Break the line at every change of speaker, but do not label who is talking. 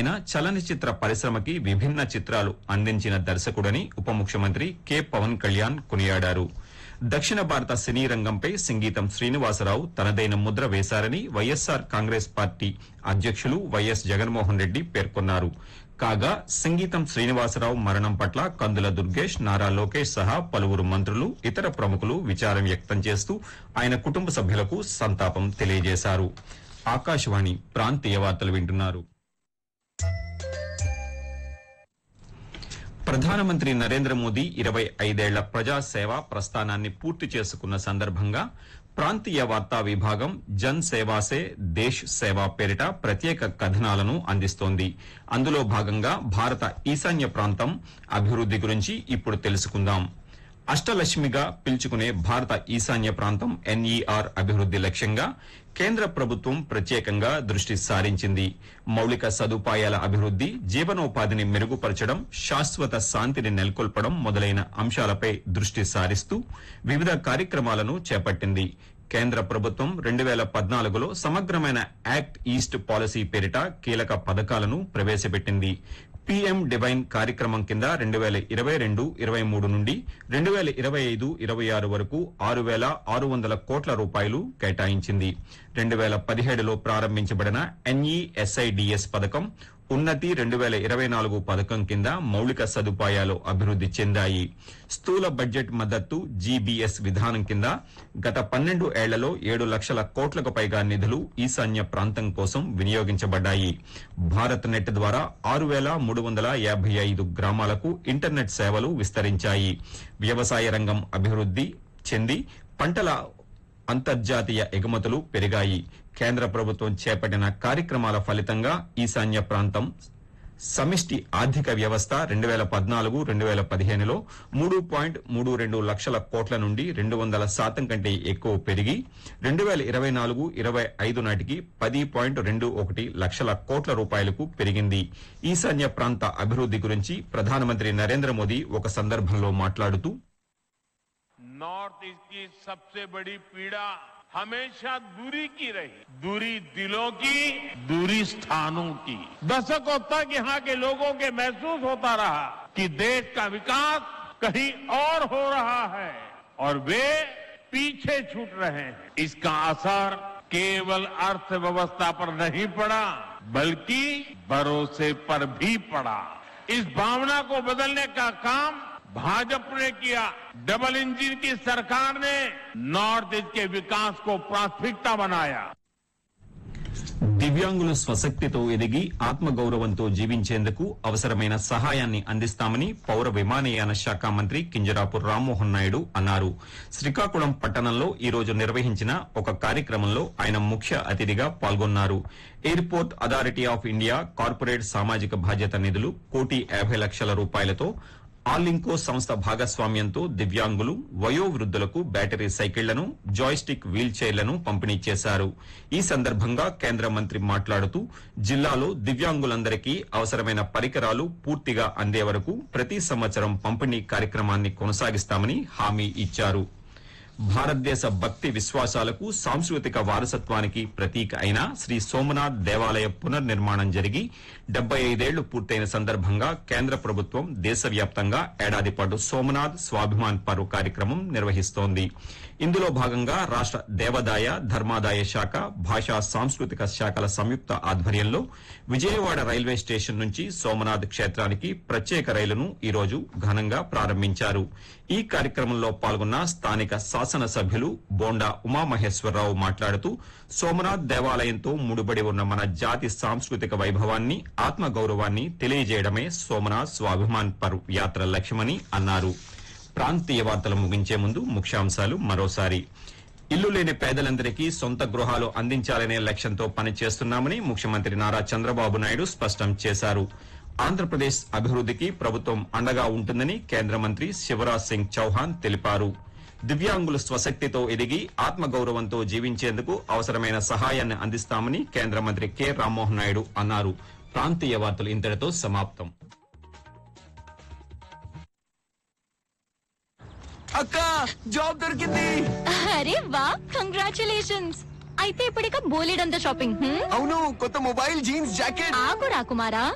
ఆయన చలనచిత్ర పరిశ్రమకి విభిన్న చిత్రాలు అందించిన దర్శకుడని ఉప ముఖ్యమంత్రి కె పవన్ కళ్యాణ్ కొనియాడారు దక్షిణ భారత సినీ రంగంపై సంగీతం శ్రీనివాసరావు తనదైన ముద్ర వేశారని వైఎస్సార్ కాంగ్రెస్ పార్టీ అధ్యక్షులు వైఎస్ జగన్మోహన్ రెడ్డి పేర్కొన్నారు కాగా సంగీతం శ్రీనివాసరావు మరణం పట్ల కందుల దుర్గేష్ నారా లోకేష్ సహా పలువురు మంత్రులు ఇతర ప్రముఖులు విచారం వ్యక్తం చేస్తూ ఆయన కుటుంబ సభ్యులకు సంతాపం తెలియజేశారు ఆకాశవాణి ప్రాంతీయ వార్తలు వింటున్నారు ప్రధానమంత్రి నరేంద్ర మోదీ ఇరవై ఐదేళ్ల ప్రజాసేవ ప్రస్థానాన్ని పూర్తి చేసుకున్న సందర్భంగా ప్రాంతీయ వార్తా విభాగం జన్ సేవాసే దేశ్ సేవా పేరిట ప్రత్యేక కథనాలను అందిస్తోంది అందులో భాగంగా భారత ఈశాన్య ప్రాంతం అభివృద్ది గురించి ఇప్పుడు తెలుసుకుందాం అష్టలక్ష్మిగా పిలుచుకునే భారత ఈశాన్య ప్రాంతం ఎన్ఈఆర్ అభివృద్ది లక్ష్యంగా కేంద్ర ప్రభుత్వం ప్రత్యేకంగా దృష్టి సారించింది మౌలిక సదుపాయాల అభివృద్ది జీవనోపాధిని మెరుగుపరచడం శాశ్వత శాంతిని నెలకొల్పడం మొదలైన అంశాలపై దృష్టి సారిస్తూ వివిధ కార్యక్రమాలను చేపట్టింది కేంద్ర ప్రభుత్వం రెండు వేల పద్నాలుగులో సమగ్రమైన యాక్ట్ ఈస్ట్ పాలసీ పేరిట కీలక పథకాలను ప్రవేశపెట్టింది పీఎం డివైన్ కార్యక్రమం కింద రెండు వేల ఇరవై రెండు ఇరవై మూడు నుండి రెండు వేల ఇరవై ఐదు ఇరవై ఆరు వరకు ఆరు వేల ఆరు వందల కోట్ల రూపాయలు కేటాయించింది రెండు వేల పదిహేడులో ప్రారంభించబడిన ఎన్ఈఎస్ఐడిఎస్ పథకం ఉన్నతి రెండు వేల ఇరవై నాలుగు పథకం కింద మౌలిక సదుపాయాలు అభివృద్ది చెందాయి స్థూల బడ్జెట్ మద్దతు జీబీఎస్ విధానం కింద గత పన్నెండు ఏళ్లలో ఏడు లక్షల కోట్లకు పైగా నిధులు ఈశాన్య ప్రాంతం కోసం వినియోగించబడ్డాయి భారత్ నెట్ ద్వారా ఆరు వేల మూడు వందల యాభై ఐదు గ్రామాలకు ఇంటర్నెట్ సేవలు విస్తరించాయి వ్యవసాయ రంగం అభివృద్ది చెంది పంటల అంతర్జాతీయ ఎగుమతులు పెరిగాయి కేంద్ర ప్రభుత్వం చేపట్టిన కార్యక్రమాల ఫలితంగా ఈశాన్య ప్రాంతం సమిష్టి ఆర్థిక వ్యవస్థ రెండు వేల పద్నాలుగు రెండు వేల పదిహేనులో మూడు పాయింట్ మూడు రెండు లక్షల కోట్ల నుండి రెండు వందల శాతం కంటే ఎక్కువ పెరిగి రెండు వేల ఇరవై నాలుగు ఇరవై ఐదు నాటికి పది పాయింట్ రెండు ఒకటి లక్షల కోట్ల రూపాయలకు పెరిగింది ఈశాన్య ప్రాంత అభివృద్ది గురించి ప్రధానమంత్రి నరేంద్ర మోదీ ఒక సందర్భంలో మాట్లాడుతూ
नॉर्थ ईस्ट की सबसे बड़ी पीड़ा हमेशा दूरी की रही दूरी दिलों की दूरी स्थानों की दशकों तक यहाँ के लोगों के महसूस होता रहा कि देश का विकास कहीं और हो रहा है और वे पीछे छूट रहे हैं इसका असर केवल अर्थव्यवस्था पर नहीं पड़ा बल्कि भरोसे पर भी पड़ा इस भावना को बदलने का काम भाजपा ने किया डबल इंजन की सरकार ने नॉर्थ ईस्ट के विकास को प्राथमिकता बनाया
దివ్యాంగులు స్వశక్తితో ఎదిగి ఆత్మగౌరవంతో జీవించేందుకు అవసరమైన సహాయాన్ని అందిస్తామని పౌర విమానయాన శాఖ మంత్రి కింజరాపు రామ్మోహన్ నాయుడు అన్నారు శ్రీకాకుళం పట్టణంలో ఈ రోజు నిర్వహించిన ఒక కార్యక్రమంలో ఆయన ముఖ్య అతిథిగా పాల్గొన్నారు airport authority of India corporate సామాజిక బాధ్యత నిధులు కోటి యాభై లక్షల రూపాయలతో ఆలింకో సంస్థ భాగస్వామ్యంతో దివ్యాంగులు వయోవృద్ధులకు బ్యాటరీ సైకిళ్లను జాయ్స్టిక్ వీల్ చైర్లను పంపిణీ చేశారు ఈ సందర్భంగా కేంద్ర మంత్రి మాట్లాడుతూ జిల్లాలో దివ్యాంగులందరికీ అవసరమైన పరికరాలు పూర్తిగా అందే వరకు ప్రతి సంవత్సరం పంపిణీ కార్యక్రమాన్ని కొనసాగిస్తామని హామీ ఇచ్చారు భారతదేశ భక్తి విశ్వాసాలకు సాంస్కృతిక వారసత్వానికి ప్రతీక అయిన శ్రీ సోమనాథ్ దేవాలయ పునర్నిర్మాణం జరిగి డెబ్బై ఐదేళ్లు పూర్తయిన సందర్భంగా కేంద్ర ప్రభుత్వం దేశవ్యాప్తంగా ఏడాది పాటు సోమనాథ్ స్వాభిమాన్ పర్వ్ కార్యక్రమం నిర్వహిస్తోంది ఇందులో భాగంగా రాష్ట దేవాదాయ ధర్మాదాయ శాఖ భాషా సాంస్కృతిక శాఖల సంయుక్త ఆధ్వర్యంలో విజయవాడ రైల్వే స్టేషన్ నుంచి సోమనాథ్ క్షేత్రానికి ప్రత్యేక రైలును ఈ రోజు ఘనంగా ప్రారంభించారు ఈ కార్యక్రమంలో పాల్గొన్న స్థానిక శాసనసభ్యులు బోండా ఉమామహేశ్వరరావు మాట్లాడుతూ సోమనాథ్ దేవాలయంతో ముడిపడి ఉన్న మన జాతి సాంస్కృతిక వైభవాన్ని ఆత్మగౌరవాన్ని తెలియజేయడమే సోమనాథ్ స్వాభిమాన్ పర్వ్ యాత్ర లక్ష్యమని అన్నారు ప్రాంతీయ వార్తలు ముగించే ముందు ముఖ్యాంశాలు మరోసారి ఇల్లు లేని పేదలందరికీ సొంత గృహాలు అందించాలనే లక్ష్యంతో పనిచేస్తున్నామని ముఖ్యమంత్రి నారా చంద్రబాబు నాయుడు స్పష్టం చేశారు ఆంధ్రప్రదేశ్ అభివృద్ధికి ప్రభుత్వం అండగా ఉంటుందని కేంద్ర మంత్రి శివరాజ్ సింగ్ చౌహాన్ తెలిపారు దివ్యాంగులు స్వశక్తితో ఎదిగి ఆత్మగౌరవంతో జీవించేందుకు అవసరమైన సహాయాన్ని అందిస్తామని కేంద్ర మంత్రి కె రామ్మోహన్ నాయుడు అన్నారు ప్రాంతీయ వార్తలు ఇంతటితో సమాప్తం
అక్క జాబ్ దొరికింది
అరే వా కంగ్రాచులేషన్స్ అయితే ఇప్పుడిక బోలెడంత షాపింగ్ హ్మ్?
అవును కొత్త మొబైల్ జీన్స్ జాకెట్
ఆగు రాకుమారా